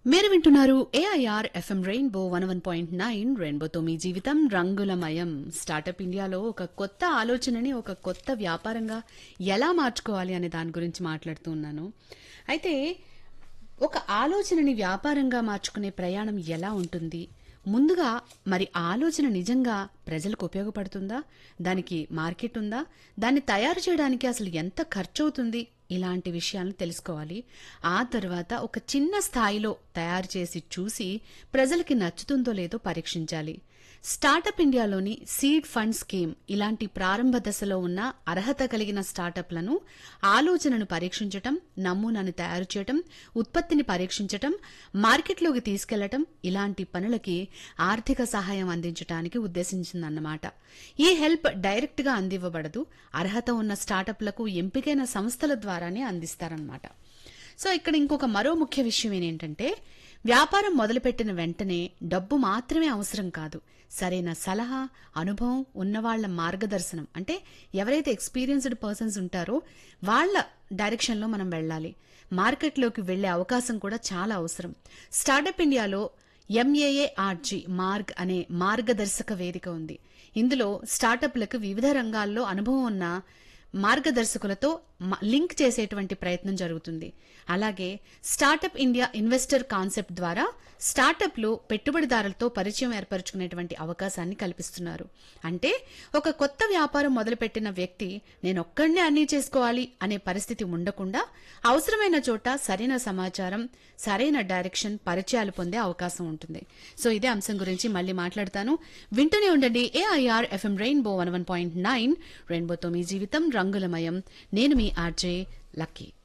మీరు వింటున్నారు AIR FM rainbow one one point nine రెయిన్బోతో మీ జీవితం రంగులమయం స్టార్టప్ ఇండియాలో ఒక కొత్త ఆలోచనని ఒక కొత్త వ్యాపారంగా ఎలా మార్చుకోవాలి అనే దాని గురించి మాట్లాడుతూ ఉన్నాను అయితే ఒక ఆలోచనని వ్యాపారంగా మార్చుకునే ప్రయాణం ఎలా ఉంటుంది ముందుగా మరి ఆలోచన నిజంగా ప్రజలకు ఉపయోగపడుతుందా దానికి మార్కెట్ ఉందా దాన్ని తయారు చేయడానికి అసలు ఎంత ఖర్చు అవుతుంది ఇలాంటి విషయాలను తెలుసుకోవాలి ఆ తర్వాత ఒక చిన్న స్థాయిలో తయారు చేసి చూసి ప్రజలకి నచ్చుతుందో లేదో పరీక్షించాలి స్టార్టప్ ఇండియాలోని సీడ్ ఫండ్ స్కీమ్ ఇలాంటి ప్రారంభ దశలో ఉన్న అర్హత కలిగిన స్టార్టప్లను ఆలోచనను పరీక్షించటం నమూనాను తయారు చేయటం ఉత్పత్తిని పరీక్షించటం మార్కెట్లోకి తీసుకెళ్లటం ఇలాంటి పనులకి ఆర్థిక సహాయం అందించడానికి ఉద్దేశించిందన్నమాట ఈ హెల్ప్ డైరెక్ట్ గా అందివ్వబడదు అర్హత ఉన్న స్టార్టప్లకు ఎంపికైన సంస్థల ద్వారానే అందిస్తారన్నమాట సో ఇక్కడ ఇంకొక మరో ముఖ్య విషయం ఏంటంటే వ్యాపారం మొదలుపెట్టిన వెంటనే డబ్బు మాత్రమే అవసరం కాదు సరైన సలహా అనుభవం ఉన్నవాళ్ల మార్గదర్శనం అంటే ఎవరైతే ఎక్స్పీరియన్స్డ్ పర్సన్స్ ఉంటారో వాళ్ళ డైరెక్షన్లో మనం వెళ్ళాలి మార్కెట్లోకి వెళ్లే అవకాశం కూడా చాలా అవసరం స్టార్టప్ ఇండియాలో ఎంఏఏఆర్జీ మార్గ్ అనే మార్గదర్శక వేదిక ఉంది ఇందులో స్టార్టప్లకు వివిధ రంగాల్లో అనుభవం ఉన్న మార్గదర్శకులతో మ- లింక్ చేసేటువంటి ప్రయత్నం జరుగుతుంది అలాగే స్టార్టప్ ఇండియా ఇన్వెస్టర్ కాన్సెప్ట్ ద్వారా స్టార్టప్లు పెట్టుబడిదారులతో పరిచయం ఏర్పరచుకునేటువంటి అవకాశాన్ని కల్పిస్తున్నారు అంటే ఒక కొత్త వ్యాపారం మొదలుపెట్టిన వ్యక్తి నేను ఒక్కడనే అన్నీ చేసుకోవాలి అనే పరిస్థితి ఉండకుండా అవసరమైన చోట సరైన సమాచారం సరైన డైరెక్షన్ పరిచయాలు పొందే అవకాశం ఉంటుంది సో ఇదే అంశం గురించి మళ్ళీ మాట్లాడతాను వింటూనే ఉండండి AIR FM rainbow one one point nine రెయిన్బోతో మీ జీవితం రంగులమయం నేను మీ ఆర్జే లక్కీ